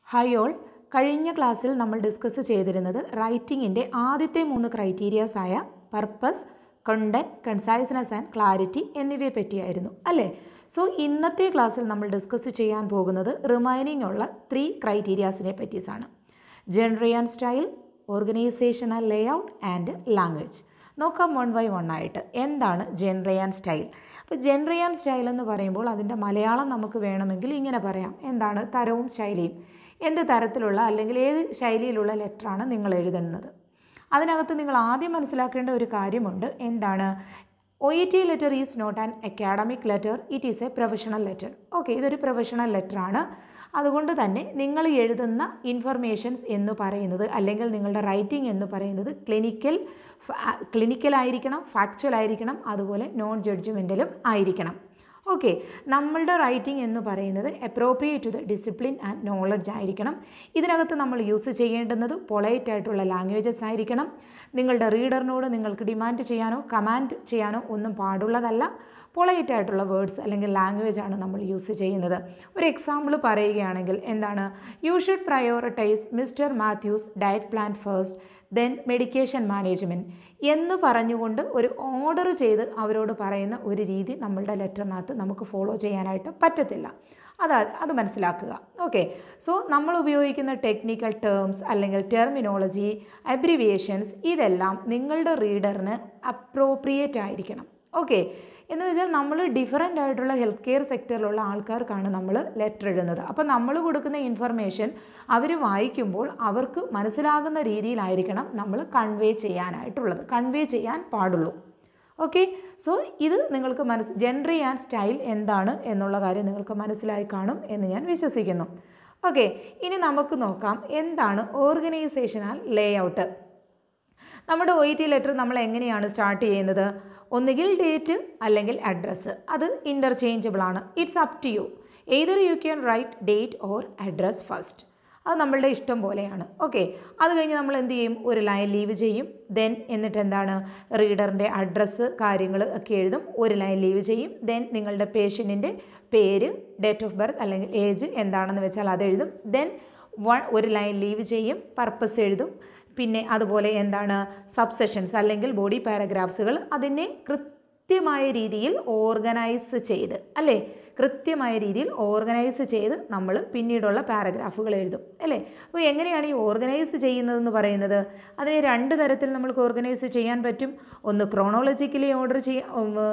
hi all കഴിഞ്ഞ ക്ലാസ്സിൽ നമ്മൾ ഡിസ്കസ് ചെയ്തിരുന്നത് റൈറ്റിങ്ങിൻ്റെ ആദ്യത്തെ മൂന്ന് ക്രൈറ്റീരിയാസ് ആയ purpose content conciseness and clarity എന്നിവയെ പറ്റിയായിരുന്നു അല്ലേ സോ ഇന്നത്തെ ക്ലാസ്സിൽ നമ്മൾ ഡിസ്കസ് ചെയ്യാൻ പോകുന്നത് റിമൈനിങ് ഉള്ള ത്രീ ക്രൈറ്റീരിയാസിനെ പറ്റിയാണ് genre and style organisational lay and language നോക്കാം വൺ ബൈ വൺ ആയിട്ട് എന്താണ് ജനററി ആൻഡ് സ്റ്റൈൽ അപ്പോൾ ജനററി ആൻഡ് സ്റ്റൈൽ എന്ന് പറയുമ്പോൾ അതിൻ്റെ മലയാളം നമുക്ക് വേണമെങ്കിൽ ഇങ്ങനെ പറയാം എന്താണ് തരവും ശൈലിയും എന്ത് തരത്തിലുള്ള അല്ലെങ്കിൽ ഏത് ശൈലിയിലുള്ള ലെറ്ററാണ് നിങ്ങൾ എഴുതുന്നത് അതിനകത്ത് നിങ്ങൾ ആദ്യം മനസ്സിലാക്കേണ്ട ഒരു കാര്യമുണ്ട് എന്താണ് O E T letter is not an academic letter it is a professional letter okay ഇതൊരു പ്രൊഫഷണൽ ലെറ്ററാണ് അതുകൊണ്ട് തന്നെ നിങ്ങൾ എഴുതുന്ന ഇൻഫർമേഷൻസ് എന്ന് പറയുന്നത് അല്ലെങ്കിൽ നിങ്ങളുടെ റൈറ്റിംഗ് എന്ന് പറയുന്നത് ക്ലിനിക്കൽ ക്ലിനിക്കൽ ആയിരിക്കണം ഫാക്ച്വൽ ആയിരിക്കണം അതുപോലെ നോൺ ജഡ്ജ്മെൻറ്റലും ആയിരിക്കണം ഓക്കെ നമ്മളുടെ റൈറ്റിംഗ് എന്ന് പറയുന്നത് appropriate to the discipline and knowledge ആയിരിക്കണം ഇതിനകത്ത് നമ്മൾ യൂസ് ചെയ്യേണ്ടുന്നത് പൊളൈറ്റ് ആയിട്ടുള്ള ലാംഗ്വേജസ് ആയിരിക്കണം നിങ്ങളുടെ റീഡറിനോട് നിങ്ങൾക്ക് ഡിമാൻഡ് ചെയ്യാനോ കമാൻഡ് ചെയ്യാനോ ഒന്നും പാടുള്ളതല്ല പൊളൈറ്റ് ആയിട്ടുള്ള വേർഡ്സ് അല്ലെങ്കിൽ ലാംഗ്വേജ് ആണ് നമ്മൾ യൂസ് ചെയ്യുന്നത് ഒരു എക്സാമ്പിൾ പറയുകയാണെങ്കിൽ എന്താണ് you should prioritise Mr Matthews diet plan first then medication management എന്ന് പറഞ്ഞുകൊണ്ട് ഒരു ഓർഡർ ചെയ്ത് അവരോട് പറയുന്ന ഒരു രീതി നമ്മളുടെ ലെറ്ററിനകത്ത് നമുക്ക് ഫോളോ ചെയ്യാനായിട്ട് പറ്റത്തില്ല അത് അത് മനസ്സിലാക്കുക ഓക്കെ സോ നമ്മൾ ഉപയോഗിക്കുന്ന ടെക്നിക്കൽ ടേംസ് അല്ലെങ്കിൽ ടെർമിനോളജി അബ്രിവിയേഷൻസ് ഇതെല്ലാം നിങ്ങളുടെ റീഡറിന് അപ്രോപ്രിയേറ്റ് ആയിരിക്കണം ഓക്കെ എന്ന് വെച്ചാൽ നമ്മൾ ഡിഫറെൻ്റ് ആയിട്ടുള്ള ഹെൽത്ത് കെയർ സെക്ടറിലുള്ള ആൾക്കാർക്കാണ് നമ്മൾ ലെറ്റർ എഴുതുന്നത് അപ്പോൾ നമ്മൾ കൊടുക്കുന്ന ഇൻഫർമേഷൻ അവർ വായിക്കുമ്പോൾ അവർക്ക് മനസ്സിലാകുന്ന രീതിയിലായിരിക്കണം നമ്മൾ കൺവേ ചെയ്യാനായിട്ടുള്ളത് കൺവേ ചെയ്യാൻ പാടുള്ളൂ ഓക്കെ സോ ഇത് നിങ്ങൾക്ക് മനസ്സ് ജനററി ആൻഡ് സ്റ്റൈൽ എന്താണ് എന്നുള്ള കാര്യം നിങ്ങൾക്ക് മനസ്സിലായി കാണും എന്ന് ഞാൻ വിശ്വസിക്കുന്നു ഓക്കെ ഇനി നമുക്ക് നോക്കാം എന്താണ് ഓർഗനൈസേഷണൽ ലേ ഔട്ട് നമ്മുടെ ഒ ഇ ടി ലെറ്റർ നമ്മൾ എങ്ങനെയാണ് സ്റ്റാർട്ട് ചെയ്യുന്നത് ഒന്നുകിൽ ഡേറ്റ് അല്ലെങ്കിൽ അഡ്രസ്സ് അത് ഇൻ്റർചേഞ്ചബിൾ ആണ് it's up to you either you can write date or address first അത് നമ്മളുടെ ഇഷ്ടം പോലെയാണ് ഓക്കെ അത് കഴിഞ്ഞ് നമ്മൾ എന്ത് ചെയ്യും ഒരു ലൈൻ ലീവ് ചെയ്യും ദെൻ എന്നിട്ട് എന്താണ് റീഡറിൻ്റെ അഡ്രസ്സ് കാര്യങ്ങൾ ഒക്കെ എഴുതും ഒരു ലൈൻ ലീവ് ചെയ്യും ദെൻ നിങ്ങളുടെ പേഷ്യൻറ്റിൻ്റെ പേര് ഡേറ്റ് ഓഫ് ബർത്ത് അല്ലെങ്കിൽ ഏജ് എന്താണെന്ന് വെച്ചാൽ അത് എഴുതും ദെൻ വൺ ഒരു ലൈൻ ലീവ് ചെയ്യും പർപ്പസ് എഴുതും പിന്നെ അതുപോലെ എന്താണ് സബ്സെഷൻസ് അല്ലെങ്കിൽ ബോഡി പാരഗ്രാഫ്സുകൾ അതിനെ കൃത്യമായ രീതിയിൽ ഓർഗനൈസ് ചെയ്ത് അല്ലേ കൃത്യമായ രീതിയിൽ ഓർഗനൈസ് ചെയ്ത് നമ്മൾ പിന്നീടുള്ള പാരഗ്രാഫുകൾ എഴുതും അല്ലേ അപ്പോൾ എങ്ങനെയാണ് ഈ ഓർഗനൈസ് ചെയ്യുന്നതെന്ന് പറയുന്നത് അതിനെ രണ്ട് തരത്തിൽ നമുക്ക് ഓർഗനൈസ് ചെയ്യാൻ പറ്റും ഒന്ന് ക്രോണോളജിക്കലി ഓർഡർ ചെയ്യാൻ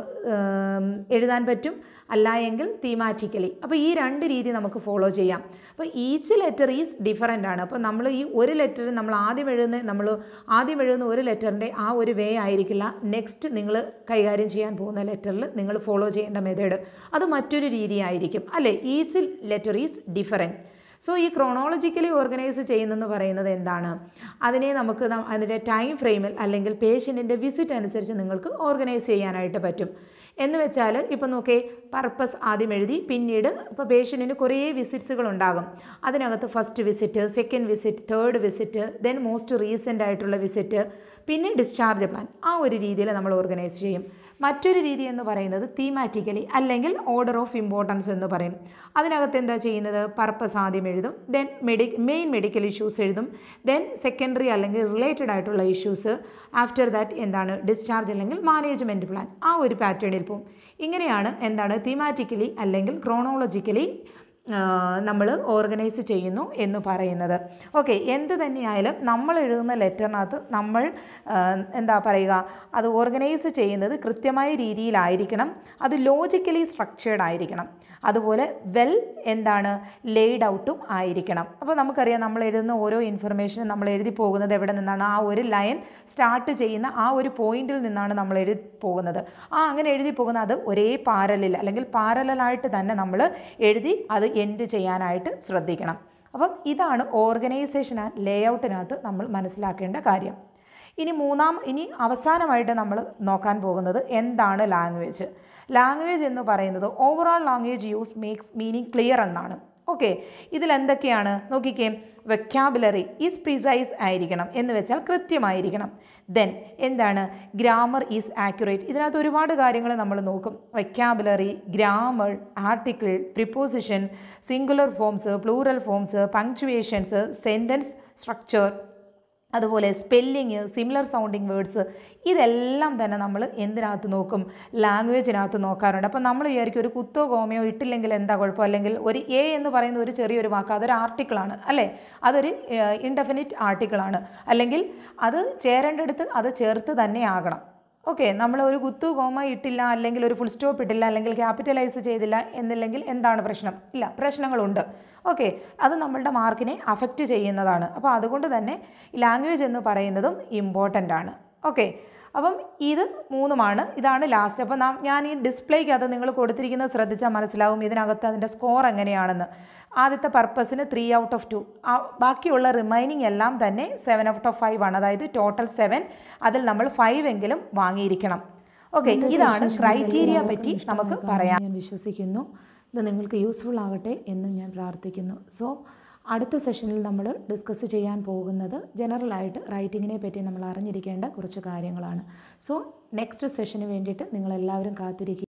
എഴുതാൻ പറ്റും അല്ല എങ്കിൽ തീമാറ്റിക്കലി അപ്പോൾ ഈ രണ്ട് രീതി നമുക്ക് ഫോളോ ചെയ്യാം അപ്പോൾ ഈച്ച് ലെറ്റർ ഈസ് ഡിഫറൻ്റ് ആണ് അപ്പോൾ നമ്മൾ ഈ ഒരു ലെറ്റർ നമ്മൾ ആദ്യം എഴുതുന്ന നമ്മൾ ആദ്യം എഴുതുന്ന ഒരു ലെറ്ററിൻ്റെ ആ ഒരു വേ ആയിരിക്കില്ല നെക്സ്റ്റ് നിങ്ങൾ കൈകാര്യം ചെയ്യാൻ പോകുന്ന ലെറ്ററിൽ നിങ്ങൾ ഫോളോ ചെയ്യേണ്ട മെത്തേഡ് അത് മറ്റൊരു രീതിയായിരിക്കും അല്ലേ each letter is different so ഈ ക്രോണോളജിക്കലി ഓർഗനൈസ് ചെയ്യുന്നതെന്ന് പറയുന്നത് എന്താണ് അതിനെ നമുക്ക് അതിൻ്റെ ടൈം ഫ്രെയിമിൽ അല്ലെങ്കിൽ പേഷ്യൻറ്റിൻ്റെ വിസിറ്റ് അനുസരിച്ച് നിങ്ങൾക്ക് ഓർഗനൈസ് ചെയ്യാനായിട്ട് പറ്റും എന്ന് വെച്ചാൽ ഇപ്പം നോക്കേ പർപ്പസ് ആദ്യം എഴുതി പിന്നീട് ഇപ്പോൾ പേഷ്യൻറ്റിന് കുറേ വിസിറ്റ്സുകൾ ഉണ്ടാകും അതിനകത്ത് first visit second visit third visit then most recent ആയിട്ടുള്ള വിസിറ്റ് പിന്നെ ഡിസ്ചാർജ് പ്ലാൻ ആ ഒരു രീതിയിൽ നമ്മൾ ഓർഗനൈസ് ചെയ്യും മറ്റൊരു രീതി എന്ന് പറയുന്നത് തീമാറ്റിക്കലി അല്ലെങ്കിൽ ഓർഡർ ഓഫ് ഇമ്പോർട്ടൻസ് എന്ന് പറയും അതിനകത്ത് എന്താ ചെയ്യുന്നത് പർപ്പസ് ആദ്യം എഴുതും then medi main medical issues എഴുതും ദെൻ സെക്കൻഡറി അല്ലെങ്കിൽ റിലേറ്റഡ് ആയിട്ടുള്ള ഇഷ്യൂസ് ആഫ്റ്റർ ദാറ്റ് എന്താണ് ഡിസ്ചാർജ് അല്ലെങ്കിൽ മാനേജ്മെൻറ്റ് പ്ലാൻ ആ ഒരു പാറ്റേണിൽ പോകും ഇങ്ങനെയാണ് എന്താണ് തീമാറ്റിക്കലി അല്ലെങ്കിൽ ക്രോണോളജിക്കലി നമ്മൾ ഓർഗനൈസ് ചെയ്യുന്നു എന്ന് പറയുന്നത് ഓക്കെ എന്ത് തന്നെയായാലും നമ്മൾ എഴുതുന്ന ലെറ്ററിനകത്ത് നമ്മൾ എന്താ പറയുക അത് ഓർഗനൈസ് ചെയ്യുന്നത് കൃത്യമായ രീതിയിലായിരിക്കണം അത് ലോജിക്കലി സ്ട്രക്ചേർഡ് ആയിരിക്കണം അതുപോലെ വെൽ എന്താണ് ലെയ്ഡ് ഔട്ടും ആയിരിക്കണം അപ്പോൾ നമുക്കറിയാം നമ്മൾ എഴുതുന്ന ഓരോ ഇൻഫർമേഷനും നമ്മൾ എഴുതി പോകുന്നത് എവിടെ നിന്നാണ് ആ ഒരു ലൈൻ സ്റ്റാർട്ട് ചെയ്യുന്ന ആ ഒരു പോയിന്റിൽ നിന്നാണ് നമ്മൾ എഴുതി പോകുന്നത് ആ അങ്ങനെ എഴുതി പോകുന്ന അത് ഒരേ പാരലിൽ അല്ലെങ്കിൽ പാരലായിട്ട് തന്നെ നമ്മൾ എഴുതി അത് എൻഡ് ചെയ്യാനായിട്ട് ശ്രദ്ധിക്കണം അപ്പം ഇതാണ് ഓർഗനൈസേഷൻ ലേ ഔട്ടിനകത്ത് നമ്മൾ മനസ്സിലാക്കേണ്ട കാര്യം ഇനി മൂന്നാം ഇനി അവസാനമായിട്ട് നമ്മൾ നോക്കാൻ പോകുന്നത് എന്താണ് ലാംഗ്വേജ് ലാംഗ്വേജ് എന്ന് പറയുന്നത് overall language use makes meaning clear എന്നാണ് ഓക്കെ ഇതിൽ എന്തൊക്കെയാണ് നോക്കിക്കേ വെക്കാബുലറി ഈസ് പ്രിസൈസ് ആയിരിക്കണം എന്ന് വെച്ചാൽ കൃത്യമായിരിക്കണം ദെൻ എന്താണ് ഗ്രാമർ ഈസ് ആക്യുറേറ്റ് ഇതിനകത്ത് ഒരുപാട് കാര്യങ്ങൾ നമ്മൾ നോക്കും vocabulary grammar article preposition singular forms plural forms punctuations sentence structure അതുപോലെ സ്പെല്ലിങ് സിമിലർ സൗണ്ടിങ് വേർഡ്സ് ഇതെല്ലാം തന്നെ നമ്മൾ എന്തിനകത്ത് നോക്കും ലാംഗ്വേജിനകത്ത് നോക്കാറുണ്ട് അപ്പോൾ നമ്മൾ വിചാരിക്കും ഒരു കുത്തോ കോമയോ ഇട്ടില്ലെങ്കിൽ എന്താ കുഴപ്പം അല്ലെങ്കിൽ ഒരു എ എന്ന് പറയുന്ന ഒരു ചെറിയൊരു വാക്ക് അതൊരു ആർട്ടിക്കിളാണ് അല്ലേ അതൊരു ഇൻഡെഫിനിറ്റ് ആർട്ടിക്കിളാണ് അല്ലെങ്കിൽ അത് ചേരേണ്ടടുത്ത് അത് ചേർത്ത് തന്നെ ആകണം ഓക്കെ നമ്മൾ ഒരു കുത്തു കോമ ഇട്ടില്ല അല്ലെങ്കിൽ ഒരു ഫുൾ സ്റ്റോപ്പ് ഇട്ടില്ല അല്ലെങ്കിൽ ക്യാപിറ്റലൈസ് ചെയ്തില്ല എന്നില്ലെങ്കിൽ എന്താണ് പ്രശ്നം ഇല്ല പ്രശ്നങ്ങളുണ്ട് ഓക്കെ അത് നമ്മളുടെ മാർക്കിനെ അഫക്റ്റ് ചെയ്യുന്നതാണ് അപ്പോൾ അതുകൊണ്ട് തന്നെ ലാംഗ്വേജ് എന്ന് പറയുന്നതും ഇമ്പോർട്ടൻ്റ് ആണ് ഓക്കെ അപ്പം ഇത് മൂന്നുമാണ് ഇതാണ് ലാസ്റ്റ് അപ്പം നാം ഞാൻ ഈ ഡിസ്പ്ലേക്കകത്ത് നിങ്ങൾ കൊടുത്തിരിക്കുന്നത് ശ്രദ്ധിച്ചാൽ മനസ്സിലാവും ഇതിനകത്ത് അതിൻ്റെ സ്കോർ എങ്ങനെയാണെന്ന് ആദ്യത്തെ പർപ്പസിന് ത്രീ ഔട്ട് ഓഫ് ടു ബാക്കിയുള്ള റിമൈനിങ് എല്ലാം തന്നെ സെവൻ ഔട്ട് ഓഫ് ഫൈവ് ആണ് അതായത് ടോട്ടൽ സെവൻ അതിൽ നമ്മൾ ഫൈവ് എങ്കിലും വാങ്ങിയിരിക്കണം ഓക്കെ ഇതാണ് ക്രൈറ്റീരിയ പറ്റി നമുക്ക് പറയാം ഞാൻ വിശ്വസിക്കുന്നു ഇത് നിങ്ങൾക്ക് യൂസ്ഫുൾ ആകട്ടെ എന്നും ഞാൻ പ്രാർത്ഥിക്കുന്നു സോ അടുത്ത സെഷനിൽ നമ്മൾ ഡിസ്കസ് ചെയ്യാൻ പോകുന്നത് ജനറലായിട്ട് റൈറ്റിങ്ങിനെ പറ്റി നമ്മൾ അറിഞ്ഞിരിക്കേണ്ട കുറച്ച് കാര്യങ്ങളാണ് സോ നെക്സ്റ്റ് സെഷന് വേണ്ടിയിട്ട് നിങ്ങളെല്ലാവരും കാത്തിരിക്കുക